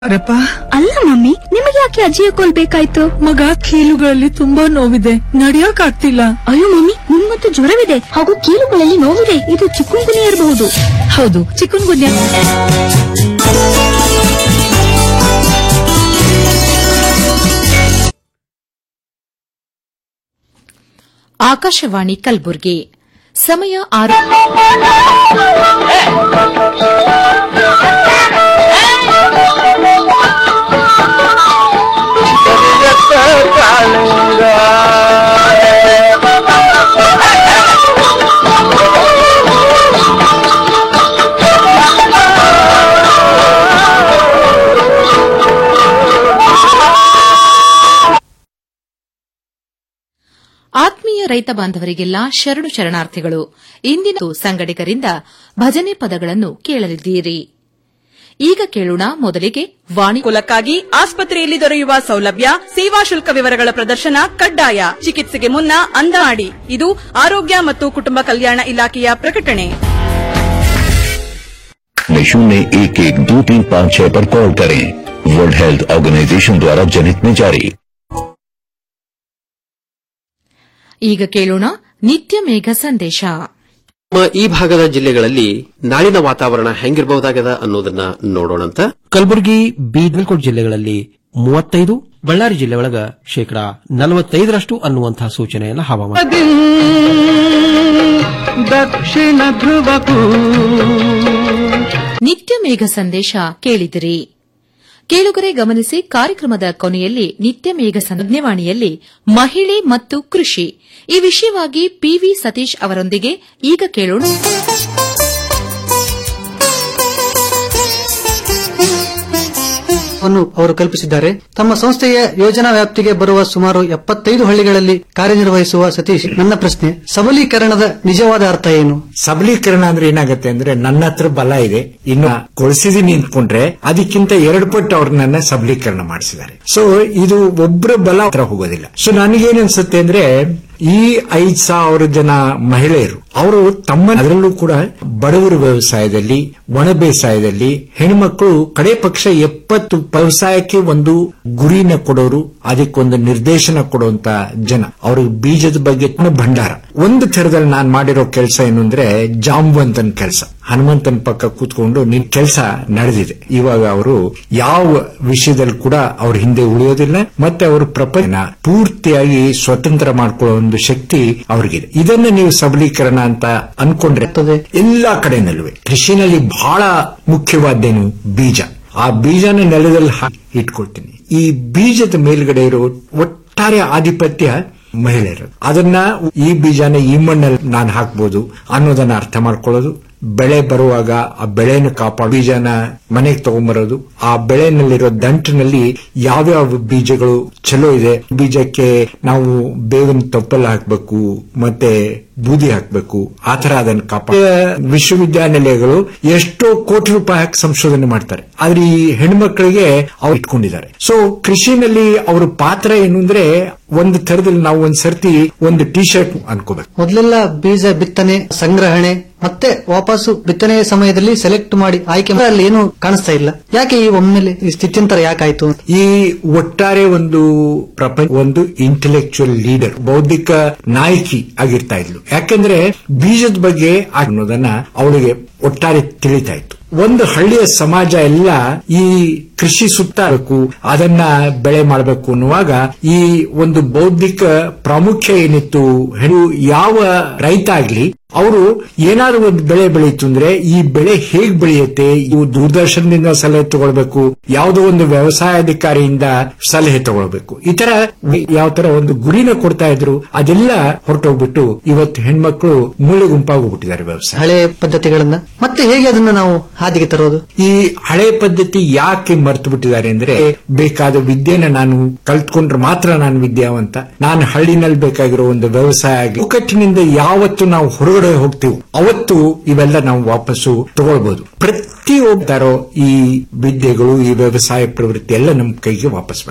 ಅರಪ್ಪ ಅಲ್ಲ ಮಮ್ಮಿ ನಿಮಗೆ ಯಾಕೆ ಅಜ್ಜಿಯ ಕೋಲ್ ಬೇಕಾಯ್ತು ಮಗ ಕೀಲುಗಳಲ್ಲಿ ತುಂಬಾ ನೋವಿದೆ ನಡಿಯಕ್ ಆಗ್ತಿಲ್ಲ ಅಯ್ಯೋ ಮಮ್ಮಿ ನಿಮ್ಮಂತೂ ಜ್ವರವಿದೆ ಹಾಗೂ ಕೀಲುಗಳಲ್ಲಿ ನೋವಿದೆ ಇದು ಚಿಕ್ಕುಂಗುನಿ ಇರಬಹುದು ಹೌದು ಚಿಕನ್ ಗುನ್ಯ ಆಕಾಶವಾಣಿ ಕಲಬುರಗಿ ಸಮಯ ಆರು ಆತ್ಮೀಯ ರೈತ ಬಾಂಧವರಿಗೆಲ್ಲ ಶರಣು ಶರಣಾರ್ಥಿಗಳು ಇಂದಿನ ಸಂಗಡಿಗರಿಂದ ಭಜನೆ ಪದಗಳನ್ನು ಕೇಳಲಿದ್ದೀರಿ ಈಗ ಕೇಳೋಣ ಮೊದಲಿಗೆ ವಾಣಿ ಕುಲಕ್ಕಾಗಿ ಆಸ್ಪತ್ರೆಯಲ್ಲಿ ದೊರೆಯುವ ಸೌಲಭ್ಯ ಸೇವಾ ಶುಲ್ಕ ವಿವರಗಳ ಪ್ರದರ್ಶನ ಕಡ್ಡಾಯ ಚಿಕಿತ್ಸೆಗೆ ಮುನ್ನ ಅಂದ ಮಾಡಿ ಇದು ಆರೋಗ್ಯ ಮತ್ತು ಕುಟುಂಬ ಕಲ್ಯಾಣ ಇಲಾಖೆಯ ಪ್ರಕಟಣೆ में शून्य एक एक दो तीन पाँच छह पर कॉल करें वर्ल्ड हेल्थ ऑर्गेनाइजेशन द्वारा जनहित में जारी ಈಗ ಕೇಳೋಣ ನಿತ್ಯ ಮೇಘ ಸಂದೇಶ ನಮ್ಮ ಈ ಭಾಗದ ಜಿಲ್ಲೆಗಳಲ್ಲಿ ನಾಳಿನ ವಾತಾವರಣ ಹೆಂಗಿರಬಹುದಾಗದ ಅನ್ನೋದನ್ನ ನೋಡೋಣಂತ ಕಲಬುರಗಿ ಬೀದರ್ಕೋಟ್ ಜಿಲ್ಲೆಗಳಲ್ಲಿ ಮೂವತ್ತೈದು ಬಳ್ಳಾರಿ ಜಿಲ್ಲೆ ಒಳಗ ಶೇಕಡಾ ನಲವತ್ತೈದರಷ್ಟು ಅನ್ನುವಂತಹ ಸೂಚನೆಯನ್ನು ಹವಾಮಾನ ದಕ್ಷಿಣ ಧ್ರುವಕ್ಕೂ ನಿತ್ಯ ಮೇಘ ಸಂದೇಶ ಕೇಳಿದಿರಿ ಕೇಳುಗರೆ ಗಮನಿಸಿ ಕಾರ್ಯಕ್ರಮದ ಕೊನೆಯಲ್ಲಿ ನಿತ್ಯ ಮೇಘ ಸಂಜ್ಞವಾಣಿಯಲ್ಲಿ ಮಹಿಳೆ ಮತ್ತು ಕೃಷಿ ಈ ವಿಷಯವಾಗಿ ಪಿವಿ ಸತೀಶ್ ಅವರೊಂದಿಗೆ ಈಗ ಕೇಳೋಣ ವನ್ನು ಅವರು ಕಲ್ಪಿಸಿದ್ದಾರೆ ತಮ್ಮ ಸಂಸ್ಥೆಯ ಯೋಜನಾ ವ್ಯಾಪ್ತಿಗೆ ಬರುವ ಸುಮಾರು ಎಪ್ಪತ್ತೈದು ಹಳ್ಳಿಗಳಲ್ಲಿ ಕಾರ್ಯನಿರ್ವಹಿಸುವ ಸತೀಶ್ ನನ್ನ ಪ್ರಶ್ನೆ ಸಬಲೀಕರಣದ ನಿಜವಾದ ಅರ್ಥ ಏನು ಸಬಲೀಕರಣ ಅಂದ್ರೆ ಏನಾಗುತ್ತೆ ಅಂದ್ರೆ ನನ್ನ ಹತ್ರ ಬಲ ಇದೆ ಇನ್ನು ಕೊಳಿಸಿದೀನಿ ನಿಂತ್ಕೊಂಡ್ರೆ ಅದಕ್ಕಿಂತ ಎರಡು ಪಟ್ಟು ಅವ್ರು ನನ್ನ ಸಬಲೀಕರಣ ಮಾಡಿಸಿದ್ದಾರೆ ಸೊ ಇದು ಒಬ್ಬರ ಬಲ ಹತ್ರ ಹೋಗೋದಿಲ್ಲ ಸೊ ನನಗೇನ್ ಅನ್ಸುತ್ತೆ ಅಂದ್ರೆ ಈ ಐದ್ ಸಾವಿರ ಜನ ಮಹಿಳೆಯರು ಅವರು ತಮ್ಮ ಅದರಲ್ಲೂ ಕೂಡ ಬಡವರ ವ್ಯವಸಾಯದಲ್ಲಿ ಒಣ ಬೇಸಾಯದಲ್ಲಿ ಹೆಣ್ಮಕ್ಳು ಕಡೆ ಪಕ್ಷ ಎಪ್ಪತ್ತು ವ್ಯವಸಾಯಕ್ಕೆ ಒಂದು ಗುರಿನ ಕೊಡೋರು ಅದಕ್ಕೊಂದು ನಿರ್ದೇಶನ ಕೊಡುವಂತ ಜನ ಅವ್ರಿಗೆ ಬೀಜದ ಬಗ್ಗೆ ಭಂಡಾರ ಒಂದು ಥರದಲ್ಲಿ ನಾನ್ ಮಾಡಿರೋ ಕೆಲಸ ಏನು ಅಂದ್ರೆ ಜಾಂಬವಂತನ ಕೆಲಸ ಹನುಮಂತನ ಪಕ್ಕ ಕೂತ್ಕೊಂಡು ನಿನ್ ಕೆಲಸ ನಡೆದಿದೆ ಇವಾಗ ಅವರು ಯಾವ ವಿಷಯದಲ್ಲಿ ಕೂಡ ಅವ್ರ ಹಿಂದೆ ಉಳಿಯೋದಿಲ್ಲ ಮತ್ತೆ ಅವರು ಪ್ರಪಂಚ ಪೂರ್ತಿಯಾಗಿ ಸ್ವತಂತ್ರ ಮಾಡ್ಕೊಳ್ಳೋ ಒಂದು ಶಕ್ತಿ ಅವ್ರಿಗಿದೆ ಇದನ್ನ ನೀವು ಸಬಲೀಕರಣ ಅಂತ ಅನ್ಕೊಂಡ್ರೆ ಎಲ್ಲಾ ಕಡೆನಲ್ಲೂ ಕೃಷಿನಲ್ಲಿ ಬಹಳ ಮುಖ್ಯವಾದ್ದೇನು ಬೀಜ ಆ ಬೀಜನ ನೆಲದಲ್ಲಿ ಹಾಕಿ ಇಟ್ಕೊಳ್ತೀನಿ ಈ ಬೀಜದ ಮೇಲ್ಗಡೆ ಇರೋ ಒಟ್ಟಾರೆ ಆಧಿಪತ್ಯ ಮಹಿಳೆಯರು ಅದನ್ನ ಈ ಬೀಜನ ಈ ಮಣ್ಣಲ್ಲಿ ನಾನು ಹಾಕ್ಬೋದು ಅನ್ನೋದನ್ನ ಅರ್ಥ ಮಾಡ್ಕೊಳ್ಳೋದು ಬೆಳೆ ಬರುವಾಗ ಆ ಬೆಳೆನ ಕಾಪಾಡು ಬೀಜನ ಮನೆಗೆ ತಗೊಂಬರೋದು ಆ ಬೆಳೆನಲ್ಲಿರೋ ದಂಟಿನಲ್ಲಿ ಯಾವ್ಯಾವ ಬೀಜಗಳು ಚಲೋ ಇದೆ ಬೀಜಕ್ಕೆ ನಾವು ಬೇವಿನ ತೊಪ್ಪಲ್ ಹಾಕ್ಬೇಕು ಮತ್ತೆ ಬೂದಿ ಹಾಕ್ಬೇಕು ಆ ತರ ಅದನ್ನ ಕಾಪಾಡ ವಿಶ್ವವಿದ್ಯಾನಿಲಯಗಳು ಎಷ್ಟೋ ಕೋಟಿ ರೂಪಾಯಿ ಹಾಕಿ ಸಂಶೋಧನೆ ಮಾಡ್ತಾರೆ ಆದ್ರೆ ಈ ಹೆಣ್ಮಕ್ಳಿಗೆ ಅವ್ರು ಇಟ್ಕೊಂಡಿದ್ದಾರೆ ಸೊ ಕೃಷಿನಲ್ಲಿ ಅವ್ರ ಪಾತ್ರ ಏನು ಅಂದ್ರೆ ಒಂದು ಥರದಲ್ಲಿ ನಾವು ಒಂದ್ ಸರ್ತಿ ಒಂದು ಟಿ ಶರ್ಟ್ ಅನ್ಕೋಬೇಕು ಮೊದಲೆಲ್ಲ ಬೀಜ ಬಿತ್ತನೆ ಸಂಗ್ರಹಣೆ ಮತ್ತೆ ವಾಪಸ್ಸು ಬಿತ್ತನೆಯ ಸಮಯದಲ್ಲಿ ಸೆಲೆಕ್ಟ್ ಮಾಡಿ ಆಯ್ಕೆ ಮಾಡಿ ಅಲ್ಲಿ ಏನು ಕಾಣಿಸ್ತಾ ಇಲ್ಲ ಯಾಕೆ ಈ ಒಮ್ಮೆಲೆ ಈ ಸ್ಥಿತ್ಯಂತರ ಯಾಕಾಯ್ತು ಈ ಒಟ್ಟಾರೆ ಒಂದು ಪ್ರಪಂಚ ಒಂದು ಇಂಟೆಲೆಕ್ಚುಯಲ್ ಲೀಡರ್ ಬೌದ್ಧಿಕ ನಾಯಕಿ ಆಗಿರ್ತಾ ಇದ್ಲು ಯಾಕಂದ್ರೆ ಬೀಜದ ಬಗ್ಗೆ ಅನ್ನೋದನ್ನ ಅವಳಿಗೆ ಒಟ್ಟಾರೆ ತಿಳಿತಾ ಇತ್ತು ಒಂದು ಹಳ್ಳಿಯ ಸಮಾಜ ಎಲ್ಲ ಈ ಕೃಷಿ ಸುತ್ತಾಬೇಕು ಅದನ್ನ ಬೆಳೆ ಮಾಡಬೇಕು ಅನ್ನುವಾಗ ಈ ಒಂದು ಬೌದ್ಧಿಕ ಪ್ರಾಮುಖ್ಯ ಏನಿತ್ತು ಹೆಣ್ಣು ಯಾವ ರೈತ ಆಗ್ಲಿ ಅವರು ಏನಾದ್ರು ಒಂದು ಬೆಳೆ ಬೆಳೀತು ಅಂದ್ರೆ ಈ ಬೆಳೆ ಹೇಗ್ ಬೆಳೆಯುತ್ತೆ ಇವು ದೂರದರ್ಶನದಿಂದ ಸಲಹೆ ತಗೊಳ್ಬೇಕು ಯಾವುದೋ ಒಂದು ವ್ಯವಸಾಯಾಧಿಕಾರಿಯಿಂದ ಸಲಹೆ ತಗೊಳ್ಬೇಕು ಈ ತರ ಯಾವ ತರ ಒಂದು ಗುರಿನ ಕೊಡ್ತಾ ಇದ್ರು ಅದೆಲ್ಲ ಹೊರಟೋಗ್ಬಿಟ್ಟು ಇವತ್ತು ಹೆಣ್ಮಕ್ಳು ಮೂಳೆ ಗುಂಪಾಗೋಗ್ಬಿಟ್ಟಿದ್ದಾರೆ ವ್ಯವಸಾಯ ಹಳೆ ಪದ್ಧತಿಗಳನ್ನ ಮತ್ತೆ ಹೇಗೆ ಅದನ್ನ ನಾವು ಹಾದಿಗೆ ತರೋದು ಈ ಹಳೆ ಪದ್ಧತಿ ಯಾಕೆ ಮರ್ತು ಬಿಟ್ಟಿದ್ದಾರೆ ಅಂದ್ರೆ ಬೇಕಾದ ವಿದ್ಯೆನ ನಾನು ಕಲ್ತ್ಕೊಂಡ್ರೆ ಮಾತ್ರ ನಾನು ವಿದ್ಯಾವಂತ ನಾನು ಹಳ್ಳಿನಲ್ಲಿ ಬೇಕಾಗಿರೋ ಒಂದು ವ್ಯವಸಾಯ ಆಗಿ ಒಕ್ಕಟ್ಟಿನಿಂದ ಯಾವತ್ತು ನಾವು ಹೊರಗಡೆ ಹೋಗ್ತೀವಿ ಅವತ್ತು ಇವೆಲ್ಲ ನಾವು ವಾಪಸ್ಸು ತಗೊಳ್ಬಹುದು ಪ್ರತಿ ಒಬ್ಬರೋ ಈ ವಿದ್ಯೆಗಳು ಈ ವ್ಯವಸಾಯ ಪ್ರವೃತ್ತಿ ಎಲ್ಲ ನಮ್ಮ ಕೈಗೆ ವಾಪಸ್ ಬರುತ್ತೆ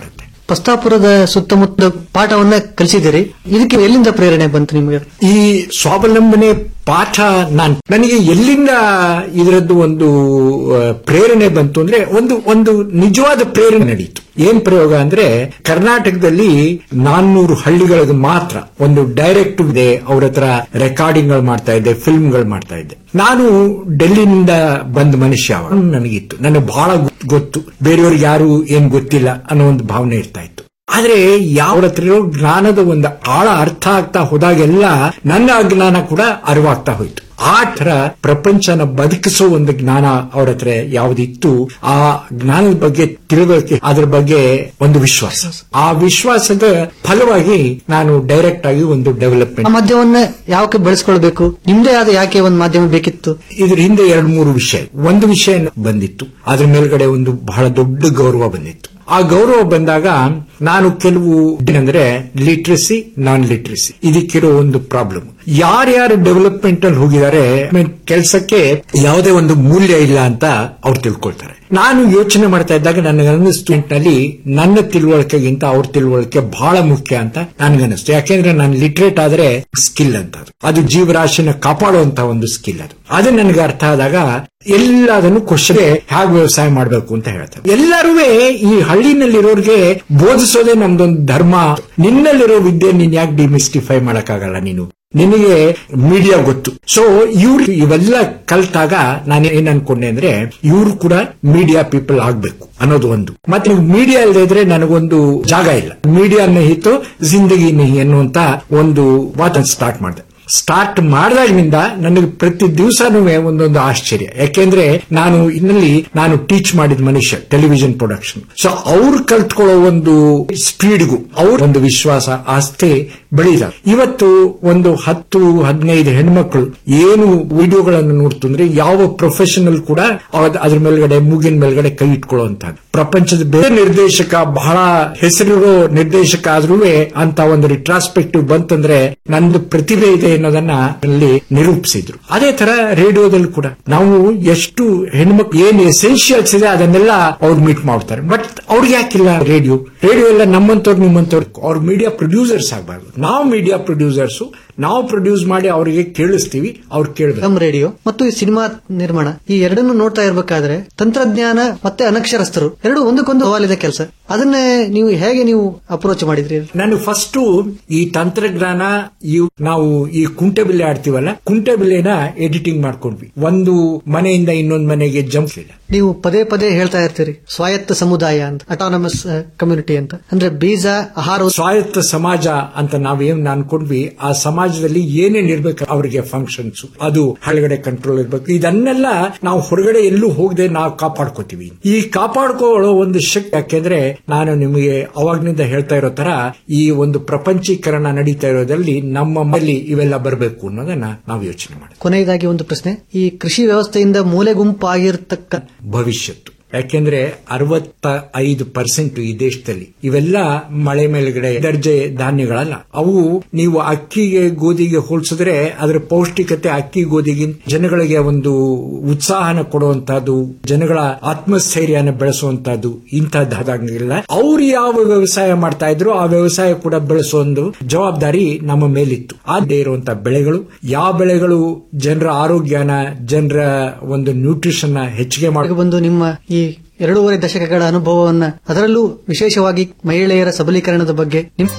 ಪಸ್ತಾಪುರದ ಸುತ್ತಮುತ್ತ ಪಾಠವನ್ನ ಕಲಿಸಿದಿರಿ ಇದಕ್ಕೆ ಎಲ್ಲಿಂದ ಪ್ರೇರಣೆ ಬಂತು ನಿಮಗೆ ಈ ಸ್ವಾವಲಂಬನೆ ಪಾಠ ನಾನ್ ನನಗೆ ಎಲ್ಲಿಂದ ಇದರದ್ದು ಒಂದು ಆ, ಪ್ರೇರಣೆ ಬಂತು ಅಂದ್ರೆ ಒಂದು ಒಂದು ನಿಜವಾದ ಪ್ರೇರಣೆ ನಡೀತು ಏನ್ ಪ್ರಯೋಗ ಅಂದ್ರೆ ಕರ್ನಾಟಕದಲ್ಲಿ ನಾನ್ನೂರು ಹಳ್ಳಿಗಳಿಗೆ ಮಾತ್ರ ಒಂದು ಡೈರೆಕ್ಟ್ ಇದೆ ಅವ್ರ ಹತ್ರ ರೆಕಾರ್ಡಿಂಗ್ ಗಳು ಮಾಡ್ತಾ ಇದ್ದೆ ಫಿಲ್ಮ್ಗಳು ಮಾಡ್ತಾ ಇದ್ದೆ ನಾನು ಡೆಲ್ಲಿನಿಂದ ಬಂದ ಮನುಷ್ಯ ಅವ. ನನಗಿತ್ತು ನನಗೆ ಬಹಳ ಗೊತ್ತು- ಗೊತ್ತು ಬೇರೆಯವ್ರಿಗೆ ಯಾರು ಏನ್ ಗೊತ್ತಿಲ್ಲ ಅನ್ನೋ ಒಂದು ಭಾವನೆ ಇರ್ತಾ ಇತ್ತು ಆದ್ರೆ ಯಾವ ಹತ್ರ ಇರೋ ಜ್ಞಾನದ ಒಂದು ಆಳ ಅರ್ಥ ಆಗ್ತಾ ಹೋದಾಗೆಲ್ಲ ನನ್ನ ಅಜ್ಞಾನ ಕೂಡ ಅರಿವಾಗ್ತಾ ಹೋಯ್ತು ಆ ತರ ಪ್ರಪಂಚನ ಬದುಕಿಸೋ ಒಂದು ಜ್ಞಾನ ಅವ್ರ ಹತ್ರ ಯಾವ್ದಿತ್ತು ಆ ಜ್ಞಾನದ ಬಗ್ಗೆ ತಿಳುವಳಿಕೆ ಅದ್ರ ಬಗ್ಗೆ ಒಂದು ವಿಶ್ವಾಸ ಆ ವಿಶ್ವಾಸದ ಫಲವಾಗಿ ನಾನು ಡೈರೆಕ್ಟ್ ಆಗಿ ಒಂದು ಆ ಡೆವಲಪ್ಮೆಂಟ್ ಮಾಧ್ಯಮವನ್ನ ಯಾಕೆ ಬೆಳೆಸ್ಕೊಳ್ಬೇಕು ನಿಮ್ದೇ ಆದ ಯಾಕೆ ಒಂದು ಮಾಧ್ಯಮ ಬೇಕಿತ್ತು ಇದ್ರ ಹಿಂದೆ ಎರಡು ಮೂರು ವಿಷಯ ಒಂದು ವಿಷಯ ಬಂದಿತ್ತು ಅದ್ರ ಮೇಲ್ಗಡೆ ಒಂದು ಬಹಳ ದೊಡ್ಡ ಗೌರವ ಬಂದಿತ್ತು ಆ ಗೌರವ ಬಂದಾಗ ನಾನು ಕೆಲವು ಏನಂದ್ರೆ ಲಿಟ್ರಸಿ ನಾನ್ ಲಿಟ್ರಸಿ ಇದಕ್ಕಿರೋ ಒಂದು ಪ್ರಾಬ್ಲಮ್ ಯಾರ್ಯಾರು ಡೆವಲಪ್ಮೆಂಟ್ ಅಲ್ಲಿ ಹೋಗಿದ್ದಾರೆ ಕೆಲಸಕ್ಕೆ ಯಾವುದೇ ಒಂದು ಮೂಲ್ಯ ಇಲ್ಲ ಅಂತ ಅವ್ರು ತಿಳ್ಕೊಳ್ತಾರೆ ನಾನು ಯೋಚನೆ ಮಾಡ್ತಾ ಇದ್ದಾಗ ನನಗೆ ಸ್ಟೂಡೆಂಟ್ ನಲ್ಲಿ ನನ್ನ ತಿಳುವಳಿಕೆಗಿಂತ ಅವ್ರ ತಿಳುವಳಿಕೆ ಬಹಳ ಮುಖ್ಯ ಅಂತ ನನ್ಗನ್ನಿಸ್ತು ಯಾಕೆಂದ್ರೆ ನಾನು ಲಿಟ್ರೇಟ್ ಆದ್ರೆ ಸ್ಕಿಲ್ ಅಂತ ಅದು. ಅದು ಜೀವರಾಶಿನ ಕಾಪಾಡುವಂತ ಒಂದು ಸ್ಕಿಲ್ ಅದು ಅದು ನನಗೆ ಅರ್ಥ ಆದಾಗ ಎಲ್ಲದನ್ನು ಕ್ವಶನ್ ಹೇಗೆ ವ್ಯವಸಾಯ ಮಾಡಬೇಕು ಅಂತ ಹೇಳ್ತಾರೆ ಎಲ್ಲರೂ ಈ ಹಳ್ಳಿನಲ್ಲಿರೋರ್ಗೆ ಬೋಧಿಸೋದೇ ನಮ್ದೊಂದು ಧರ್ಮ ನಿನ್ನಲ್ಲಿರೋ ವಿದ್ಯೆ ನೀನ್ ಯಾಕೆ ಡಿಮಿಸ್ಟಿಫೈ ಮಾಡಕ್ಕಾಗಲ್ಲ ನೀನು ನಿನಗೆ ಮೀಡಿಯಾ ಗೊತ್ತು ಸೊ ಇವ್ರು ಇವೆಲ್ಲ ಕಲ್ತಾಗ ನಾನು ಏನ್ ಅನ್ಕೊಂಡೆ ಅಂದ್ರೆ ಇವ್ರು ಕೂಡ ಮೀಡಿಯಾ ಪೀಪಲ್ ಆಗ್ಬೇಕು ಅನ್ನೋದು ಒಂದು ಮತ್ತೆ ಮೀಡಿಯಾ ಇಲ್ಲದೆ ಇದ್ರೆ ನನಗೊಂದು ಜಾಗ ಇಲ್ಲ ಮೀಡಿಯಾ ಹಿತ್ತು ಜಿಂದಗಿ ನಹಿ ಎನ್ನುವಂತ ಒಂದು ಮಾತನ್ನು ಸ್ಟಾರ್ಟ್ ಮಾಡಿದೆ ಸ್ಟಾರ್ಟ್ ಮಾಡಿದಾಗಿನಿಂದ ನನಗೆ ಪ್ರತಿ ದಿವಸನೂ ಒಂದೊಂದು ಆಶ್ಚರ್ಯ ಯಾಕೆಂದ್ರೆ ನಾನು ಇನ್ನಲ್ಲಿ ನಾನು ಟೀಚ್ ಮಾಡಿದ ಮನುಷ್ಯ ಟೆಲಿವಿಷನ್ ಪ್ರೊಡಕ್ಷನ್ ಸೊ ಅವ್ರು ಕಲ್ತ್ಕೊಳ್ಳೋ ಒಂದು ಸ್ಪೀಡ್ಗೂ ಅವ್ರ ಒಂದು ವಿಶ್ವಾಸ ಆಸ್ತಿ ಬೆಳೀದ ಇವತ್ತು ಒಂದು ಹತ್ತು ಹದಿನೈದು ಹೆಣ್ಮಕ್ಳು ಏನು ವಿಡಿಯೋಗಳನ್ನು ನೋಡ್ತಂದ್ರೆ ಯಾವ ಪ್ರೊಫೆಷನಲ್ ಕೂಡ ಅದ್- ಅದ್ರ ಮೇಲ್ಗಡೆ ಮೂಗಿನ ಮೇಲ್ಗಡೆ ಕೈ ಇಟ್ಕೊಳ್ಳುವಂತ ಪ್ರಪಂಚದ ಬೇರೆ ನಿರ್ದೇಶಕ ಬಹಳ ಹೆಸರಿರೋ ನಿರ್ದೇಶಕ ಆದ್ರೂ ಅಂತ ಒಂದು ರಿಟ್ರಾಸ್ಪೆಕ್ಟಿವ್ ಬಂತಂದ್ರೆ ನಂದು ಪ್ರತಿಭೆ ಇದೆ ಅನ್ನೋದನ್ನ ಅಲ್ಲಿ ನಿರೂಪಿಸಿದ್ರು ಅದೇ ತರ ರೇಡಿಯೋದಲ್ಲಿ ಕೂಡ ನಾವು ಎಷ್ಟು ಹೆಣ್ಮಕ್ಳು ಏನ್ ಎಸೆನ್ಷಿಯಲ್ಸ್ ಇದೆ ಅದನ್ನೆಲ್ಲ ಅವ್ರು ಮೀಟ್ ಮಾಡ್ತಾರೆ ಬಟ್ ಅವ್ರಿಗೆ ಯಾಕಿಲ್ಲ ರೇಡಿಯೋ ರೇಡಿಯೋ ಎಲ್ಲ ನಮ್ಮಂತವ್ರು ನಿಮ್ಮಂತವ್ರು ಅವ್ರ ಮೀಡಿಯಾ ಪ್ರೊಡ್ಯೂಸರ್ಸ್ ಆಗಬಾರ್ದು ನಾವು ಮೀಡಿಯಾ ಪ್ರೊಡ್ಯೂಸರ್ಸ್ ನಾವು ಪ್ರೊಡ್ಯೂಸ್ ಮಾಡಿ ಅವರಿಗೆ ಕೇಳಿಸ್ತೀವಿ ಅವ್ರು ಕೇಳಬೇಕು ಎಂ ರೇಡಿಯೋ ಮತ್ತು ಈ ಸಿನಿಮಾ ನಿರ್ಮಾಣ ಈ ಎರಡನ್ನು ನೋಡ್ತಾ ಇರ್ಬೇಕಾದ್ರೆ ತಂತ್ರಜ್ಞಾನ ಮತ್ತೆ ಅನಕ್ಷರಸ್ಥರು ಎರಡು ಒಂದಕ್ಕೊಂದು ಸವಾಲಿದೆ ಕೆಲಸ ಅದನ್ನೇ ನೀವು ಹೇಗೆ ನೀವು ಅಪ್ರೋಚ್ ಮಾಡಿದ್ರಿ ನಾನು ಫಸ್ಟ್ ಈ ತಂತ್ರಜ್ಞಾನ ಇವ್ ನಾವು ಈ ಕುಂಟೆಬಿಲ್ಲೆ ಆಡ್ತೀವಲ್ಲ ಕುಂಟೆಬಿಲ್ಲೆನ ಎಡಿಟಿಂಗ್ ಮಾಡ್ಕೊಂಡ್ವಿ ಒಂದು ಮನೆಯಿಂದ ಇನ್ನೊಂದು ಮನೆಗೆ ಜಂಪ್ ಇಲ್ಲ ನೀವು ಪದೇ ಪದೇ ಹೇಳ್ತಾ ಇರ್ತೀರಿ ಸ್ವಾಯತ್ತ ಸಮುದಾಯ ಅಂತ ಅಟಾನಮಸ್ ಕಮ್ಯುನಿಟಿ ಅಂತ ಅಂದ್ರೆ ಬೀಜ ಆಹಾರ ಸ್ವಾಯತ್ತ ಸಮಾಜ ಅಂತ ನಾವೇನ್ ಅನ್ಕೊಂಡ್ವಿ ಆ ಸಮಾಜದಲ್ಲಿ ಏನೇನ್ ಇರ್ಬೇಕು ಅವರಿಗೆ ಫಂಕ್ಷನ್ಸ್ ಅದು ಒಳಗಡೆ ಕಂಟ್ರೋಲ್ ಇರ್ಬೇಕು ಇದನ್ನೆಲ್ಲ ನಾವು ಹೊರಗಡೆ ಎಲ್ಲೂ ಹೋಗದೆ ನಾವು ಕಾಪಾಡ್ಕೋತೀವಿ ಈ ಕಾಪಾಡ್ಕೊಳ್ಳೋ ಒಂದು ಶಕ್ತಿ ಯಾಕೆಂದ್ರೆ ನಾನು ನಿಮಗೆ ಅವಾಗ್ನಿಂದ ಹೇಳ್ತಾ ಇರೋ ತರ ಈ ಒಂದು ಪ್ರಪಂಚೀಕರಣ ನಡೀತಾ ಇರೋದ್ರಲ್ಲಿ ನಮ್ಮ ಮಲ್ಲಿ ಇವೆಲ್ಲ ಬರಬೇಕು ಅನ್ನೋದನ್ನ ನಾವು ಯೋಚನೆ ಮಾಡಿ ಕೊನೆಯದಾಗಿ ಒಂದು ಪ್ರಶ್ನೆ ಈ ಕೃಷಿ ವ್ಯವಸ್ಥೆಯಿಂದ ಮೂಲೆ ಗುಂಪಾಗಿರ್ತಕ್ಕ ಭವಿಷ್ಯತ್ತು ಯಾಕೆಂದ್ರೆ ಅರವತ್ತ ಐದು ಪರ್ಸೆಂಟ್ ಈ ದೇಶದಲ್ಲಿ ಇವೆಲ್ಲ ಮಳೆ ಮೇಲ್ಗಡೆ ದರ್ಜೆ ಧಾನ್ಯಗಳಲ್ಲ ಅವು ನೀವು ಅಕ್ಕಿಗೆ ಗೋಧಿಗೆ ಹೋಲಿಸಿದ್ರೆ ಅದರ ಪೌಷ್ಟಿಕತೆ ಅಕ್ಕಿ ಗೋಧಿಗಿಂತ ಜನಗಳಿಗೆ ಒಂದು ಉತ್ಸಾಹನ ಕೊಡುವಂತಹದ್ದು ಜನಗಳ ಆತ್ಮಸ್ಥೈರ್ಯನ ಬೆಳೆಸುವಂತಹದ್ದು ಇಂತಹದ್ದಾಗಿಲ್ಲ ಅವ್ರು ಯಾವ ವ್ಯವಸಾಯ ಮಾಡ್ತಾ ಇದ್ರು ಆ ವ್ಯವಸಾಯ ಕೂಡ ಬೆಳೆಸೋ ಒಂದು ಜವಾಬ್ದಾರಿ ನಮ್ಮ ಮೇಲಿತ್ತು ಅದೇ ಇರುವಂತಹ ಬೆಳೆಗಳು ಯಾವ ಬೆಳೆಗಳು ಜನರ ಆರೋಗ್ಯನ ಜನರ ಒಂದು ನ್ಯೂಟ್ರಿಷನ್ ಹೆಚ್ಚಿಗೆ ಮಾಡಿ ಬಂದು ನಿಮ್ಮ ಈ ಎರಡೂವರೆ ದಶಕಗಳ ಅನುಭವವನ್ನ ಅದರಲ್ಲೂ ವಿಶೇಷವಾಗಿ ಮಹಿಳೆಯರ ಸಬಲೀಕರಣದ ಬಗ್ಗೆ ನಿಮ್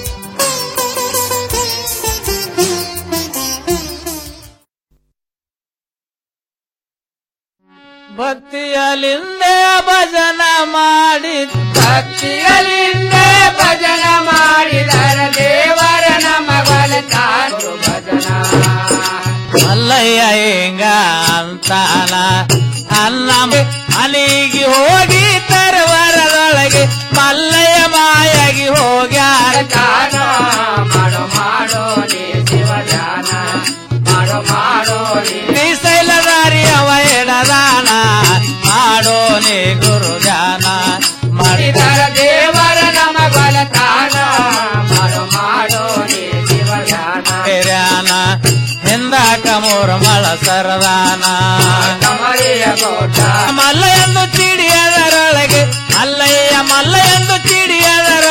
ಭಕ್ತಿಯಲಿಂದೆ ಭಜನ ಮಾಡಿ ಭಕ್ತಿಯಲಿಂದೆ ಭಜನ ಮಾಡಿದರ ದೇವರ ನಮಗಲ ತಾನು ಭಜನ ಮಲ್ಲಯ್ಯ ಹಿಂಗ ಅಂತಾನ ಅನ್ನ ಅಲಿಗಿ ಹೋಗಿ ತರವರದೊಳಗೆ ಮಲ್ಲಯ್ಯ ಮಾಯಾಗಿ ಹೋಗ್ಯಾರ ಕಾನ ಮಾಡೋ ಮಾಡೋ ನೀ ಶಿವಜಾನ ಮಾಡೋ ಮಾಡೋ ನೀ ಶೈಲದಾರಿ ಅವ ಎಡದಾನ ಮಾಡೋ ನೀ ಗುರು ಜಾನ ಮಾಡಿದರ ದೇವರ ನಮ ಬಲತಾನ ಮಾಡೋ ಮಾಡೋ ನೀ ಶಿವಜಾನ ಬೇರ್ಯಾನ ಹಿಂದಾಕ ಮೂರು ಮಳ ಸರದಾನ ಕಮರಿಯ ಗೋಟ ಮಲ್ಲ ಎಂದು ಚಿಡಿಯದರೊಳಗೆ ಅಲ್ಲಯ್ಯ ಮಲ್ಲ ಎಂದು ಚಿಡಿಯದರ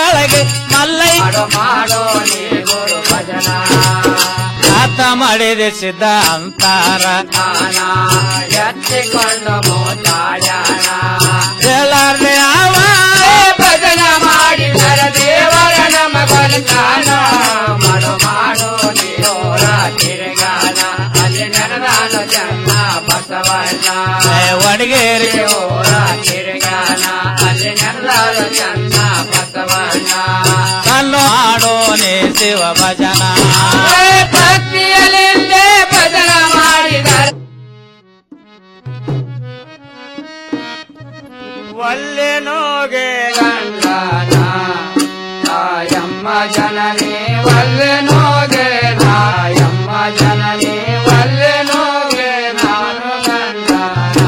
ಮಾಡು ಮಾಡು ನೀ ಗುರು ಭಜನ ಆತ ಮಾಡಿದ ಸಿದ್ಧ ಅಂತಾರ ನಾನ ಎತ್ತಿಕೊಂಡು ಮೂತಾಯಣ ಎಲ್ಲಾರ್ದೆ ಅವ ಭಜನ ಮಾಡಿದರ ದೇವರ ನಮಗೊಲಿತಾನ ಮಾಡು ಮಾಡು ನೀರೋರ ತಿರುಗಾನ ಅಲ್ಲಿ ನಡೆದಾನು ಜನ್ನ ಬಸವಣ್ಣ ಒಡಗೇರಿ ಓರ ತಿರುಗಾನ ಅಲ್ಲಿ ನಡೆದಾನು ಜನ್ನ ಬಸವಣ್ಣ ಕಲ್ಲು ಮಾಡೋ ನೀ ಶಿವ ಭಜನ ಭಕ್ತಿಯಲ್ಲಿಂದೇ ಭಜನ ಮಾಡಿದರೆ ಒಲ್ಲೆ ನೋಗೆ ಗಂಡನ ತಾಯಮ್ಮ ಜನನಿ ಒಲ್ಲೆ ನೋಗೆ ತಾಯಮ್ಮ ಜನನಿ ಒಲ್ಲೆ ನೋಗೆ ನಾನು ಗಂಡನ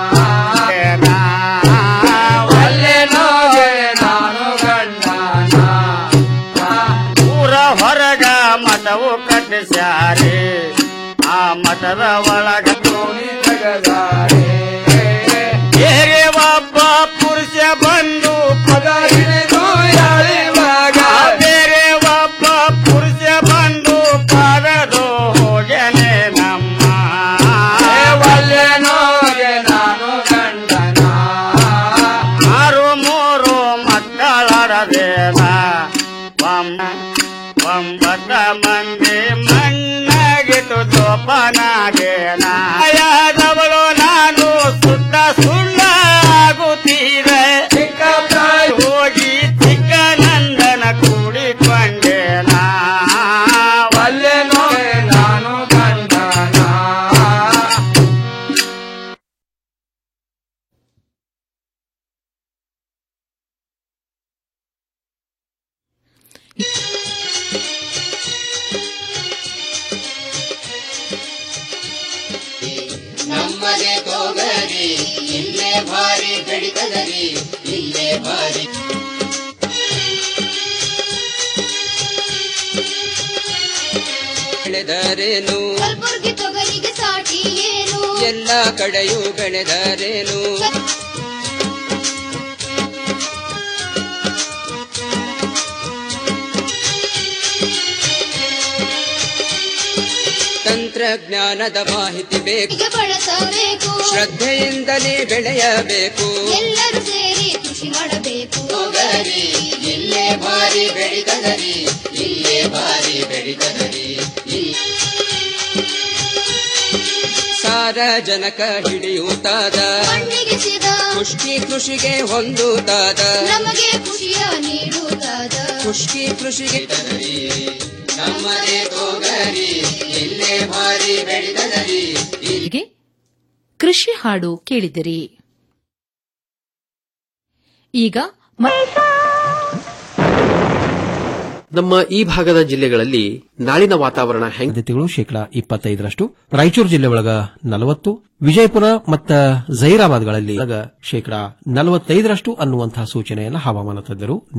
ಒಲ್ಲೆ ನೋಗೆ ನಾನು ಗಂಡನ ಊರ ಹೊರಗ ಮಠವು ಕಟ್ಟಿಸ್ಯಾರೆ ಆ ಮಠದ ಒಳಗ ತೋಣಿ ತೆಗದಾರೆ ಬೇರೆ ಒಬ್ಬ ಪುರುಷ ಬಂದು ಪದ ಹಿಡಿದು ಎಳೆಯುವಾಗ ಬೇರೆ ಒಬ್ಬ ಪುರುಷ ಬಂದು ಪರದು ಹೋಗನೆ ನಮ್ಮ ಒಲ್ಲೆ ನೋಗೆ ನಾನು ಗಂಡನ ಆರು ಮೂರು ಮಕ್ಕಳರದೇನ ಒಮ್ಮ ಒಂಬತ್ತ ಮಂದಿ ಮಣ್ಣಗಿಟ್ಟು ಜೋಪನಾಗೇನ ಯಾದವಳು ನಾನು ಸುತ್ತ ಸುಳ್ಳಾಗುತ್ತೀರೆ ಚಿಕ್ಕ ಪ್ರಾಯ ಹೋಗಿ ಚಿಕ್ಕ ನಂದನ ಕೂಡಿಕೊಂಡೇನ ಒಲ್ಲೆ ನೋಗೆ ನಾನು ಗಂಡನ ನಮ್ಮದೇ ತೋಗರಿ ಇಲ್ಲೇ ಭಾರಿ ಬೆಳಿತದರಿ ಇಲ್ಲೇ ಭಾರಿ ಬೆಳೆದರೇನು ಕಲ್ಬುರ್ಗಿ ತೊಗರಿಗೆ ಸಾಟಿ ಏನು ಎಲ್ಲ ಕಡೆಯೂ ಬೆಳೆದರೇನು ತಂತ್ರಜ್ಞಾನದ ಮಾಹಿತಿ ಬೇಕು ಈಗ ಬಳಸಬೇಕು ಶ್ರದ್ಧೆಯಿಂದಲೇ ಬೆಳೆಯಬೇಕು ಎಲ್ಲರೂ ಸೇರಿ ಕೃಷಿ ಮಾಡಬೇಕು ತೊಗರಿ ಇಲ್ಲೇ ಭಾರಿ ಬೆಳಿತದರಿ ಇಲ್ಲೇ ಭಾರಿ ಬೆಳಿತದರಿ ಸಾರಜನಕ ಹಿಡಿಯುತ್ತಾದ ಮಣ್ಣಿಗೆ ಸಿದ ಖುಷ್ಕಿ ಕೃಷಿಗೆ ಹೊಂದುತ್ತಾದ ನಮಗೆ ಖುಷಿಯ ನೀಡುತ್ತಾದ ಖುಷ್ಕಿ ಕೃಷಿಗೆ ನಮ್ಮದೇ ತೋಗರಿ ಇಲ್ಲೇ ಭಾರಿ ಬೆಳಿತದರಿ ಇಲ್ಲಿಗೆ ಕೃಷಿ ಹಾಡು ಕೇಳಿದಿರಿ ಈಗ ಮ- ನಮ್ಮ ಈ ಭಾಗದ ಜಿಲ್ಲೆಗಳಲ್ಲಿ ನಾಳಿನ ವಾತಾವರಣ ಹೆಂಗ್ ಸಾಧ್ಯತೆಗಳು ಶೇಕಡಾ ಇಪ್ಪತ್ತೈದರಷ್ಟು ರಾಯಚೂರು ಜಿಲ್ಲೆ ಒಳಗ ನಲವತ್ತು ವಿಜಯಪುರ ಮತ್ತು ಜೈರಾಬಾದ್ಗಳಲ್ಲಿ ಒಳಗ ಶೇಕಡಾ ನಲವತ್ತೈದರಷ್ಟು ಅನ್ನುವಂತಹ ಸೂಚನೆಯನ್ನು ಹವಾಮಾನ ತಜ್ಞರು